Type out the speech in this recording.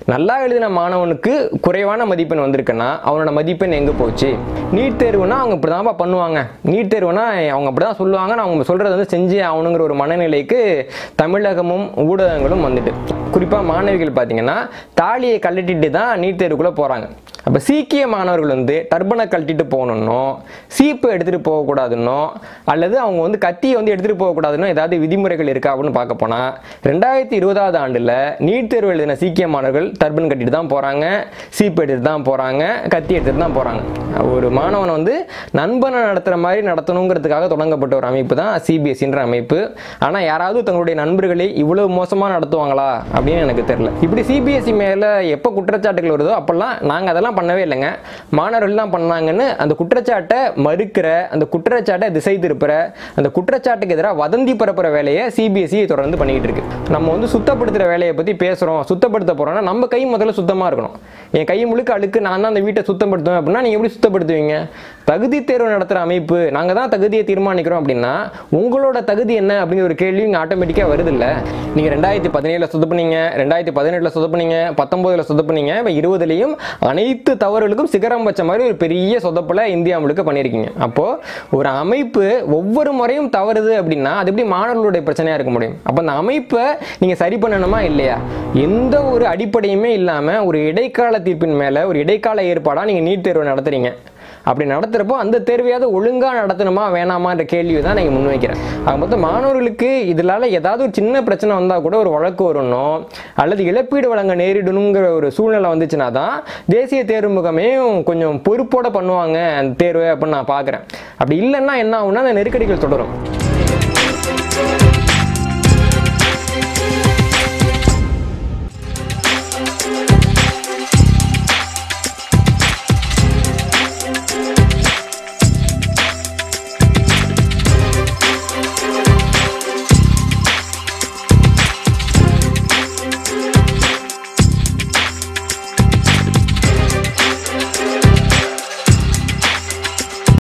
நல்லா எழுதின மாணவனுக்கு குறைவான மதிப்பெண் வந்திருக்குன்னா அவனோட மதிப்பெண் எங்கே போச்சு நீட் தேர்வுனா அவங்க இப்படி தான்ப்பா பண்ணுவாங்க நீட் தேர்வுனா அவங்க அப்படி தான் சொல்லுவாங்க நான் அவங்க சொல்கிறத வந்து செஞ்சே ஆகணுங்கிற ஒரு மனநிலைக்கு தமிழகமும் ஊடகங்களும் வந்துட்டு குறிப்பாக மாணவிகள் பார்த்தீங்கன்னா தாலியை கழட்டிட்டு தான் நீட் தேர்வுக்குள்ளே போகிறாங்க அப்போ சீக்கிய மாணவர்கள் வந்து டர்பனை கழட்டிட்டு போகணுன்னோ சீப்பு எடுத்துகிட்டு போகக்கூடாதுன்னோ அல்லது அவங்க வந்து கத்தியை வந்து எடுத்துகிட்டு போகக்கூடாதுன்னோ ஏதாவது விதிமுறைகள் இருக்கா அப்படின்னு பார்க்க போனால் ரெண்டாயிரத்தி இருபதாவது ஆண்டில் நீட் தேர்வு எழுதின சீக்கிய மாணவர்கள் டர்பன் கட்டிட்டு தான் போகிறாங்க சீப்பு எடுத்துட்டு தான் போகிறாங்க கத்தி எடுத்துட்டு தான் போகிறாங்க ஒரு மாணவன் வந்து நண்பனை நடத்துகிற மாதிரி நடத்தணுங்கிறதுக்காக தொடங்கப்பட்ட ஒரு அமைப்பு தான் சிபிஎஸ்சின்ற அமைப்பு ஆனால் யாராவது தங்களுடைய நண்பர்களை இவ்வளவு மோசமாக நடத்துவாங்களா அப்படின்னு எனக்கு தெரியல இப்படி சிபிஎஸ்சி மேலே எப்போ குற்றச்சாட்டுகள் வருதோ அப்போல்லாம் நாங்கள் அதெல்லாம் பண்ணவே இல்லைங்க மாணவர்கள் தான் பண்ணாங்கன்னு அந்த குற்றச்சாட்டை மறுக்கிற அந்த குற்றச்சாட்டை திசை திருப்புற அந்த குற்றச்சாட்டுக்கு எதிராக வதந்தி பரப்புற வேலையை சிபிஎஸ்சி தொடர்ந்து பண்ணிக்கிட்டு இருக்கு நம்ம வந்து சுத்தப்படுத்துகிற வேலையை பற்றி பேசுகிறோம் சுத்தப்படுத்த போகிறோம்னா நம்ம கை முதல்ல சுத்தமாக இருக்கணும் என் கை முழுக்க அழுக்கு நான் தான் அந்த வீட்டை சுத்தப்படுத்துவேன் அப்படின்னா நீங்கள் எப்படி சுத்தப்படுத்துவீங்க தகுதி தேர்வு நடத்துகிற அமைப்பு நாங்கள் தான் தகுதியை தீர்மானிக்கிறோம் அப்படின்னா உங்களோட தகுதி என்ன அப்படிங்கிற ஒரு கேள்வி இங்கே ஆட்டோமேட்டிக்காக வருது இல்லை நீங்கள் ரெண்டாயிரத்தி பதினேழில் சொதப்புனீங்க ரெண்டாயிரத்தி பதினெட்டில் சொதப்புனீங்க பத்தொம்போதில் சொதப்புனீங்க இப்போ இருபதுலேயும் அனைத்து தவறுகளுக்கும் சிகரம் வச்ச மாதிரி ஒரு பெரிய சொதப்பலை இந்தியா முழுக்க பண்ணியிருக்கீங்க அப்போது ஒரு அமைப்பு ஒவ்வொரு முறையும் தவறுது அப்படின்னா அது எப்படி மாணவர்களுடைய பிரச்சனையாக இருக்க முடியும் அப்போ அந்த அமைப்பை நீங்கள் சரி பண்ணணுமா இல்லையா எந்த ஒரு அடிப்படையுமே இல்லாமல் ஒரு இடைக்கால தீர்ப்பின் மேலே ஒரு இடைக்கால ஏற்பாடாக நீங்கள் நீட் தேர்வு நடத்துறீங்க அப்படி நடத்துகிறப்போ அந்த தேர்வையாவது ஒழுங்காக நடத்தணுமா வேணாமான்ற கேள்வி தான் நீங்கள் முன்வைக்கிறேன் ஆக மொத்தம் மாணவர்களுக்கு இதனால ஏதாவது ஒரு சின்ன பிரச்சனை வந்தால் கூட ஒரு வழக்கு வரணும் அல்லது இழப்பீடு வழங்க நேரிடணுங்கிற ஒரு சூழ்நிலை வந்துச்சுன்னா தான் தேசிய தேர்வு முகமையும் கொஞ்சம் பொறுப்போட பண்ணுவாங்க அந்த தேர்வை அப்படின்னு நான் பார்க்குறேன் அப்படி இல்லைன்னா என்ன ஆகும்னா அந்த நெருக்கடிகள் தொடரும்